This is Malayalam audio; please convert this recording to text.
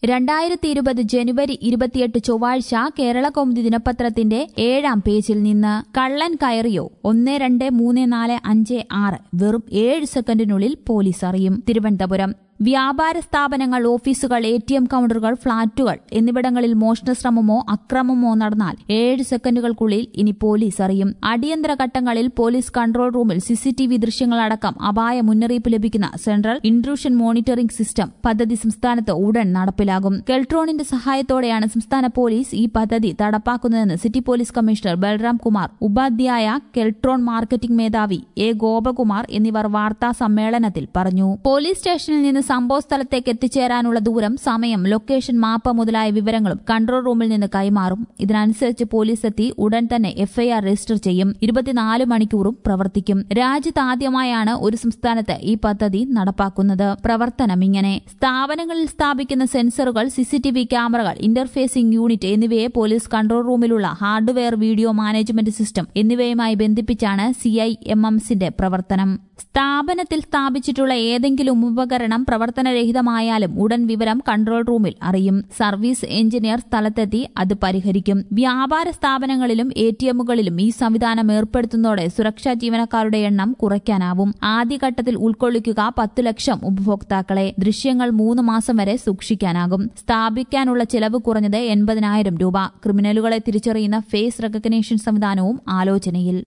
രണ്ടായിരത്തി ഇരുപത് ജനുവരി ഇരുപത്തിയെട്ട് ചൊവ്വാഴ്ച കേരള കൗമുദി ദിനപത്രത്തിന്റെ ഏഴാം പേജിൽ നിന്ന് കള്ളൻ കയറിയോ ഒന്ന് രണ്ട് മൂന്ന് നാല് അഞ്ച് ആറ് വെറും ഏഴ് സെക്കൻഡിനുള്ളിൽ പോലീസ് അറിയും തിരുവനന്തപുരം വ്യാപാര സ്ഥാപനങ്ങൾ ഓഫീസുകൾ എ ടി എം കൌണ്ടറുകൾ ഫ്ളാറ്റുകൾ എന്നിവിടങ്ങളിൽ മോഷണശ്രമമോ അക്രമമോ നടന്നാൽ ഏഴ് സെക്കൻഡുകൾക്കുള്ളിൽ ഇനി പോലീസ് അറിയും അടിയന്തര ഘട്ടങ്ങളിൽ പോലീസ് കൺട്രോൾ റൂമിൽ സിസിടിവി ദൃശ്യങ്ങളടക്കം അപായ മുന്നറിയിപ്പ് ലഭിക്കുന്ന സെൻട്രൽ ഇൻട്രൂഷൻ മോണിറ്ററിംഗ് സിസ്റ്റം പദ്ധതി സംസ്ഥാനത്ത് ഉടൻ നടപ്പിലാകും കെൽട്രോണിന്റെ സഹായത്തോടെയാണ് സംസ്ഥാന പോലീസ് ഈ പദ്ധതി നടപ്പാക്കുന്നതെന്ന് city police commissioner Balram Kumar Upadhyay Keltron marketing മേധാവി എ ഗോപകുമാർ എന്നിവർ വാർത്താ സമ്മേളനത്തിൽ പറഞ്ഞു പോലീസ് സ്റ്റേഷനിൽ നിന്ന് സംഭവസ്ഥലത്തേക്ക് എത്തിച്ചേരാനുള്ള ദൂരം സമയം ലൊക്കേഷൻ മാപ്പ് മുതലായ വിവരങ്ങളും കൺട്രോൾ റൂമിൽ നിന്ന് കൈമാറും ഇതിനനുസരിച്ച് പോലീസ് എത്തി ഉടൻ തന്നെ എഫ്ഐആർ രജിസ്റ്റർ ചെയ്യും ഇരുപത്തിനാല് മണിക്കൂറും പ്രവർത്തിക്കും രാജ്യത്ത് ആദ്യമായാണ് ഒരു സംസ്ഥാനത്ത് ഈ പദ്ധതി നടപ്പാക്കുന്നത് പ്രവർത്തനം ഇങ്ങനെ സ്ഥാപനങ്ങളിൽ സ്ഥാപിക്കുന്ന സെൻസറുകൾ സിസിടിവി ക്യാമറകൾ ഇന്റർഫേസിംഗ് യൂണിറ്റ് എന്നിവയെ പോലീസ് കൺട്രോൾ റൂമിലുള്ള hardware video management system CI ബന്ധിപ്പിച്ചാണ് സിഐ എം എംസിന്റെ പ്രവർത്തനം സ്ഥാപനത്തിൽ സ്ഥാപിച്ചിട്ടുള്ള ഏതെങ്കിലും ഉപകരണം പ്രവർത്തനരഹിതമായാലും ഉടൻ വിവരം കൺട്രോൾ റൂമിൽ അറിയും സർവീസ് എഞ്ചിനീയർ സ്ഥലത്തെത്തി അത് പരിഹരിക്കും വ്യാപാര സ്ഥാപനങ്ങളിലും എ ടി എമ്മുകളിലും ഈ സംവിധാനം ഏർപ്പെടുത്തുന്നതോടെ സുരക്ഷാ ജീവനക്കാരുടെ എണ്ണം കുറയ്ക്കാനാവും ആദ്യഘട്ടത്തിൽ ഉൾക്കൊള്ളിക്കുക പത്ത് ലക്ഷം ഉപഭോക്താക്കളെ ദൃശ്യങ്ങൾ മൂന്ന് മാസം വരെ സൂക്ഷിക്കാനാകും സ്ഥാപിക്കാനുള്ള ചെലവ് കുറഞ്ഞത് എൺപതിനായിരം രൂപ ക്രിമിനലുകളെ തിരിച്ചറിയുന്ന ഫേസ് റെക്കഗ്നേഷൻ സംവിധാനവും ആലോചനയിൽ